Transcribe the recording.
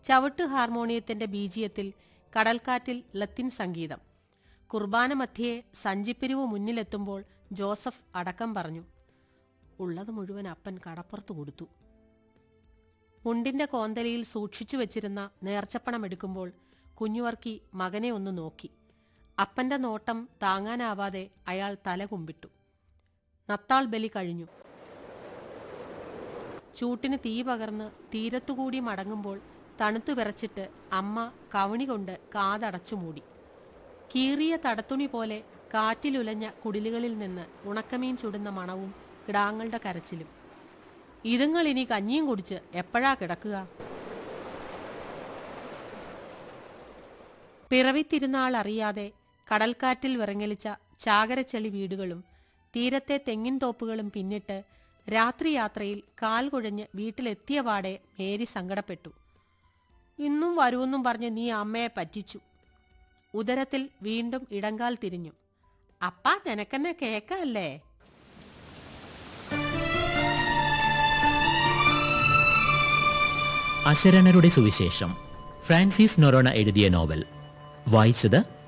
ചവിട്ട് ഹാർമോണിയത്തിന്റെ ബീജിയത്തിൽ കടൽക്കാറ്റിൽ ലത്തിൻ സംഗീതം കുർബാന മധ്യേ സഞ്ചിപ്പിരിവ് മുന്നിലെത്തുമ്പോൾ ജോസഫ് അടക്കം പറഞ്ഞു ഉള്ളത് മുഴുവൻ അപ്പൻ കടപ്പുറത്ത് കൊടുത്തു മുണ്ടിന്റെ കോന്തലിയിൽ സൂക്ഷിച്ചു വെച്ചിരുന്ന നേർച്ചപ്പണം എടുക്കുമ്പോൾ കുഞ്ഞുവർക്കി മകനെ ഒന്ന് നോക്കി അപ്പന്റെ നോട്ടം താങ്ങാനാവാതെ അയാൾ തല കുമ്പിട്ടു നത്താൾ ബലി കഴിഞ്ഞു ചൂട്ടിന് തീ പകർന്ന് തീരത്തുകൂടി മടങ്ങുമ്പോൾ തണുത്തു വിറച്ചിട്ട് അമ്മ കവണി കൊണ്ട് കാതടച്ചു മൂടി കീറിയ തടത്തുണി പോലെ കാറ്റിലുലഞ്ഞ കുടിലുകളിൽ നിന്ന് ഉണക്കമീൻ ചുടുന്ന മണവും കിടാങ്ങളുടെ കരച്ചിലും ഇതുങ്ങൾ ഇനി കഞ്ഞിയും കുടിച്ച് എപ്പോഴാ കിടക്കുക പിറവിത്തിരുന്നാൾ അറിയാതെ കടൽക്കാറ്റിൽ വിറങ്ങലിച്ച ചാകരച്ചെളി വീടുകളും തീരത്തെ തെങ്ങിൻ തോപ്പുകളും പിന്നിട്ട് രാത്രി യാത്രയിൽ കാൽ കുഴഞ്ഞ് വീട്ടിലെത്തിയ പാടെ മേരി സങ്കടപ്പെട്ടു ഇന്നും വരുമെന്നും പറഞ്ഞ് നീ അമ്മയെ പറ്റിച്ചു ഉദരത്തിൽ വീണ്ടും ഇടങ്കാൽ തിരിഞ്ഞു അപ്പാ നിനക്കെന്നെ കേക്കല്ലേ അശരണരുടെ സുവിശേഷം ഫ്രാൻസിസ് നൊറോണ എഴുതിയ നോവൽ വായിച്ചത്